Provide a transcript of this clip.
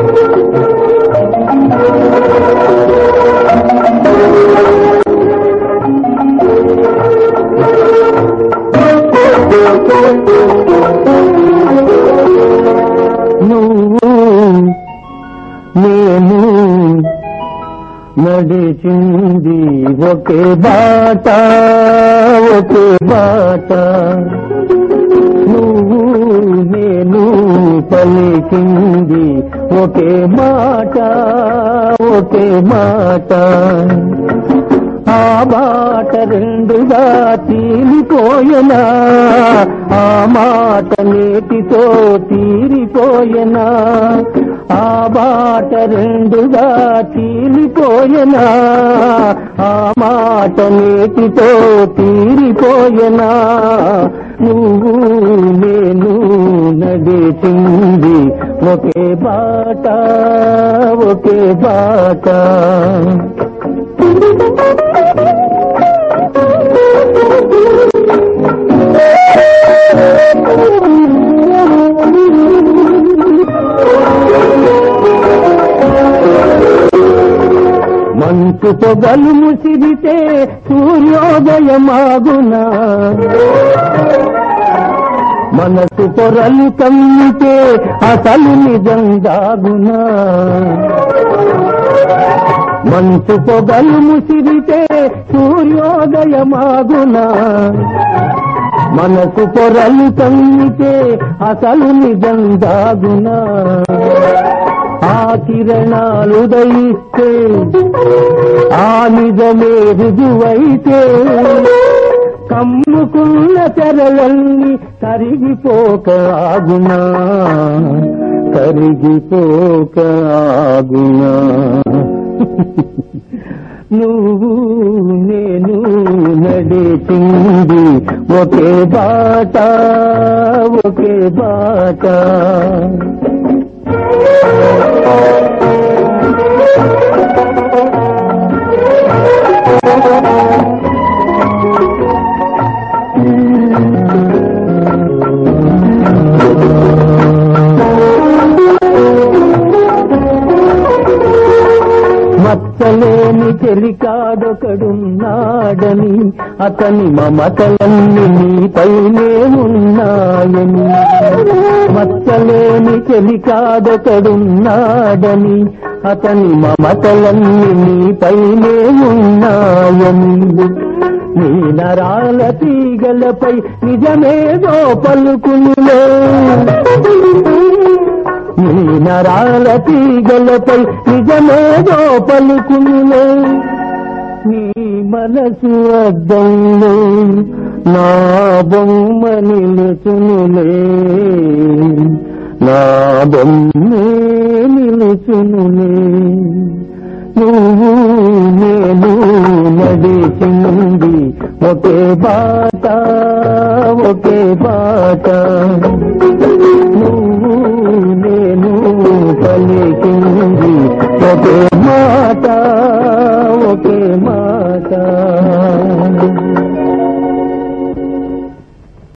నువ్వు నేను నడిచింది ఒకే బాట ఒకే బాట నువ్వు నేను పలికింది ఒకే మాట ఒకే మాట ఆ మాట రెండుగా తీరిపోయనా ఆ మాట నేటితో తీరిపోయనా ఆ మాట రెండుగా తీరిపోయనా ఆ మాట నేటితో తీరిపోయనా నువ్వు నేను నడిచింది ఒకే బాట ఒకే బాట మంచు పొగలు ముసిరితే సూర్యోదయమాగునా మనసు పొరలు కమ్మితే అసలు నిజం దాగునా మంచు పొగలు ముసిరితే సూర్యోదయమాగునా మనసు పొరలు కమ్మితే అసలు నిజం దాగునా ఆ కిరణాలు దయిస్తే ఆ నిజమే రుజువైతే కమ్ముకున్న తెరలన్నీ కరిగిపోక ఆగునా కరిగిపోక ఆగునా నువ్వు నేను నడిచింది ఒకే బాట ఒకే బాట మచ్చలేని చెలికాడొకడున్నాడని అతని మమతలన్నీ నీపైనే ఉన్నాయని మచ్చలేని చెలికాడొకడున్నాడని అతని మమతలన్నీ నీపైనే ఉన్నాయని నీ నరాల తీగలపై నిజమేదో పలుకునులే నీ నరాల తీగలపై నిజమేదో పలుకునులే నీ మనసు అద్దంలో నా బొమ్మ నిలుచునులే నా బొమ్మే నిలుచునులే నువ్వు నేను నడిచింది ఒకే బాట ఒకే బాట నువ్వు నేను పలికింది ఒకే మాట ఒకే మాట